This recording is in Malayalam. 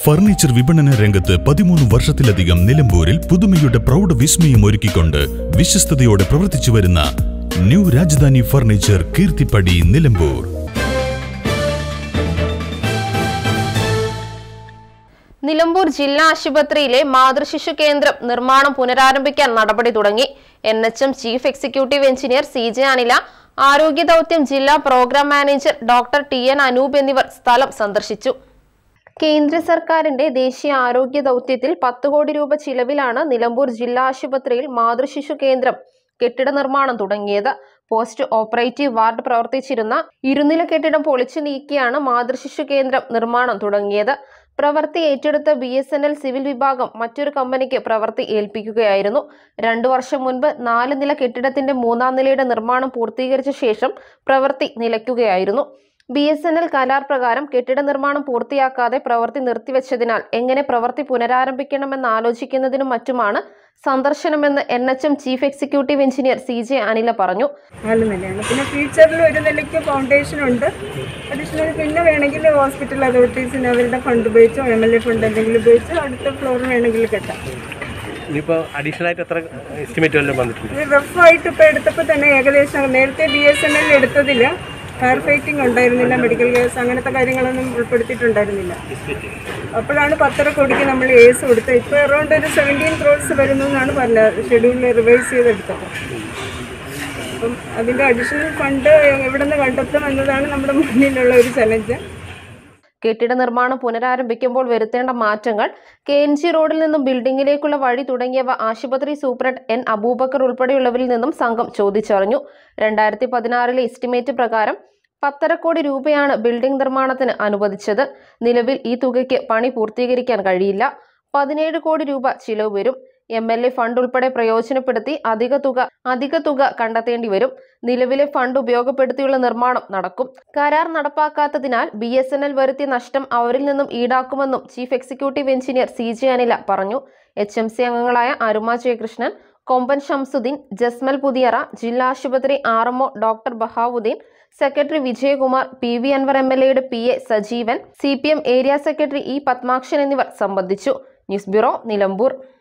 ഫർണിച്ചർ വിപണന രംഗത്ത് പതിമൂന്ന് വർഷത്തിലധികം നിലമ്പൂരിൽ പുതുമയുടെ പ്രൗഢ വിസ്മയം ഒരുക്കിക്കൊണ്ട് വിശ്വസ്തയോടെ പ്രവർത്തിച്ചു വരുന്ന ന്യൂ രാജധാനി ഫർണിച്ചർ കീർത്തിപ്പടി നിലമ്പൂർ നിലമ്പൂർ ജില്ലാ ആശുപത്രിയിലെ മാതൃശിശു കേന്ദ്രം നിർമ്മാണം പുനരാരംഭിക്കാൻ നടപടി തുടങ്ങി N H M chief executive engineer C J Anila ആരോഗ്യ ദൗത്യം ജില്ലാ programme manager doctor T N Anoop എന്നിവർ സ്ഥലം സന്ദർശിച്ചു കേന്ദ്ര സർക്കാരിന്റെ ദേശീയ ആരോഗ്യ ദൗത്യത്തിൽ പത്ത് കോടി രൂപ ചിലവിലാണ് നിലമ്പൂർ ജില്ലാ ആശുപത്രിയിൽ മാതൃശിശു കേന്ദ്രം കെട്ടിട നിർമ്മാണം തുടങ്ങിയത് പോസ്റ്റ് ഓപ്പറേറ്റീവ് വാർഡ് പ്രവർത്തിച്ചിരുന്ന ഇരുനില കെട്ടിടം പൊളിച്ചു നീക്കിയാണ് മാതൃശിശു കേന്ദ്രം നിർമ്മാണം തുടങ്ങിയത് പ്രവൃത്തി ഏറ്റെടുത്ത B S N L civil വിഭാഗം മറ്റൊരു കമ്പനിക്ക് പ്രവൃത്തി ഏൽപ്പിക്കുകയായിരുന്നു രണ്ടു വർഷം മുൻപ് നാല് നില കെട്ടിടത്തിന്റെ മൂന്നാം നിലയുടെ നിർമ്മാണം പൂർത്തീകരിച്ച ശേഷം പ്രവൃത്തി നിലയ്ക്കുകയായിരുന്നു ബി എസ് എൻ എൽ കരാർ പ്രകാരം കെട്ടിട നിർമ്മാണം പൂർത്തിയാക്കാതെ പ്രവൃത്തി നിർത്തിവെച്ചതിനാൽ എങ്ങനെ പ്രവൃത്തി പുനരാരംഭിക്കണമെന്ന് ആലോചിക്കുന്നതിനും മറ്റുമാണ് സന്ദർശനമെന്ന് N H M chief executive engineer C J Anila പറഞ്ഞു നാല് നിലയാണ് പിന്നെ ഫ്യൂച്ചറിൽ ഒരു നിലയ്ക്ക് ഫൗണ്ടേഷൻ ഉണ്ട് അഡീഷണൽ പിന്നെ വേണമെങ്കിൽ ഹോസ്പിറ്റൽ അതോറിറ്റീസിന് അവരുടെ ഫണ്ട് ഉപയോഗിച്ചോ എം എൽ എ ഫണ്ട് എന്തെങ്കിലും ഉപയോഗിച്ചോ അടുത്ത ഫ്ലോർ വേണമെങ്കിൽ കെട്ടാം ഇനിയിപ്പോൾ അഡീഷണൽ ആയിട്ട് എത്ര എസ്റ്റിമേറ്റ് വല്ലതും വന്നിട്ടുണ്ട് ഇത് റഫായിട്ട് ഇപ്പോൾ എടുത്തപ്പോൾ തന്നെ ഏകദേശം നേരത്തെ ബി എസ് എൻ എൽ എടുത്തതിൽ ഫയർ ഫൈറ്റിംഗ് ഉണ്ടായിരുന്നില്ല മെഡിക്കൽ കേസ് അങ്ങനത്തെ കാര്യങ്ങളൊന്നും ഉൾപ്പെടുത്തിയിട്ടുണ്ടായിരുന്നില്ല അപ്പോഴാണ് പത്തര കോടിക്ക് നമ്മൾ ഏസ് കൊടുത്തത് ഇപ്പോൾ അറൗണ്ട് ഒരു സെവൻറ്റീൻ ക്രോഡ്സ് വരുന്നു എന്നാണ് പറഞ്ഞത് ഷെഡ്യൂളിൽ റിവൈസ് ചെയ്തെടുത്തപ്പോൾ അപ്പം അതിൻ്റെ അഡീഷണൽ ഫണ്ട് എവിടെ നിന്ന് കണ്ടെത്തും എന്നതാണ് നമ്മുടെ മുന്നിലുള്ള ഒരു ചലഞ്ച് കെട്ടിട നിർമ്മാണം പുനരാരംഭിക്കുമ്പോൾ വരുത്തേണ്ട മാറ്റങ്ങൾ കെ എൻ ജി റോഡിൽ നിന്നും ബിൽഡിംഗിലേക്കുള്ള വഴി തുടങ്ങിയവ ആശുപത്രി സൂപ്രണ്ട് എൻ അബൂബക്കർ ഉൾപ്പെടെയുള്ളവരിൽ നിന്നും സംഘം ചോദിച്ചറിഞ്ഞു രണ്ടായിരത്തി പതിനാറിലെ എസ്റ്റിമേറ്റ് പ്രകാരം പത്തര കോടി രൂപയാണ് ബിൽഡിംഗ് നിർമ്മാണത്തിന് അനുവദിച്ചത് നിലവിൽ ഈ തുകയ്ക്ക് പണി പൂർത്തീകരിക്കാൻ കഴിയില്ല പതിനേഴ് കോടി രൂപ ചിലവ് വരും എം എൽ എ ഫണ്ട് ഉൾപ്പെടെ പ്രയോജനപ്പെടുത്തി അധിക തുക അധിക തുക കണ്ടെത്തേണ്ടി വരും നിലവിലെ ഫണ്ട് ഉപയോഗപ്പെടുത്തിയുള്ള നിർമ്മാണം നടക്കും കരാർ നടപ്പാക്കാത്തതിനാൽ ബി എസ് എൻ എൽ വരുത്തിയ നഷ്ടം അവരിൽ നിന്നും ഈടാക്കുമെന്നും chief executive engineer C J Anila പറഞ്ഞു എച്ച് എം സി അംഗങ്ങളായ അരുമ ജയകൃഷ്ണൻ കൊമ്പൻ ഷംസുദ്ദീൻ ജസ്മൽ പുതിയറ ജില്ലാ ആശുപത്രി R MO doctor Bahauddeen secretary Vijayakumar P V Anwar M L എയുടെ P A Sajeevan C P M area secretary E Padmakshan എന്നിവർ സംബന്ധിച്ചു ന്യൂസ് ബ്യൂറോ നിലമ്പൂർ